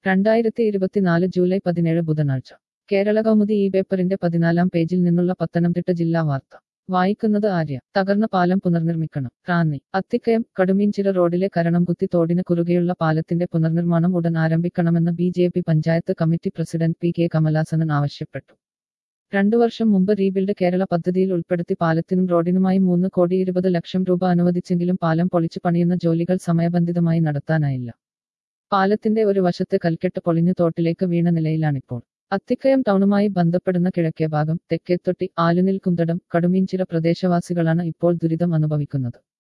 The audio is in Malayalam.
രണ്ടായിരത്തി ഇരുപത്തിനാല് ജൂലൈ പതിനേഴ് ബുധനാഴ്ച കേരള കൗമുദി ഈ പേപ്പറിന്റെ പതിനാലാം പേജിൽ നിന്നുള്ള പത്തനംതിട്ട ജില്ലാ വാർത്ത വായിക്കുന്നത് ആര്യ തകർന്ന പാലം പുനർനിർമ്മിക്കണം റാന്നി അത്തിക്കയം കടുമീൻചിറ റോഡിലെ കരണംകുത്തി തോടിന് കുറുകെയുള്ള പാലത്തിന്റെ പുനർനിർമ്മാണം ഉടൻ ആരംഭിക്കണമെന്ന് B J P panchayat committee president P K Kamalasanan ആവശ്യപ്പെട്ടു രണ്ടു വർഷം മുമ്പ് റീബിൽഡ് കേരള പദ്ധതിയിൽ ഉൾപ്പെടുത്തി പാലത്തിനും റോഡിനുമായി മൂന്ന് കോടി ഇരുപത് ലക്ഷം രൂപ അനുവദിച്ചെങ്കിലും പാലം പൊളിച്ചു പണിയുന്ന ജോലികൾ സമയബന്ധിതമായി നടത്താനായില്ല പാലത്തിന്റെ ഒരു വശത്തെ കൽക്കെട്ട് പൊളിഞ്ഞു തോട്ടിലേക്ക് വീണ നിലയിലാണിപ്പോൾ അത്തിക്കയം ടൗണുമായി ബന്ധപ്പെടുന്ന കിഴക്കേ ഭാഗം തെക്കേത്തൊട്ടി ആലുനിൽ കുന്തടം കടുമീൻചിറ പ്രദേശവാസികളാണ് ഇപ്പോൾ ദുരിതം അനുഭവിക്കുന്നത്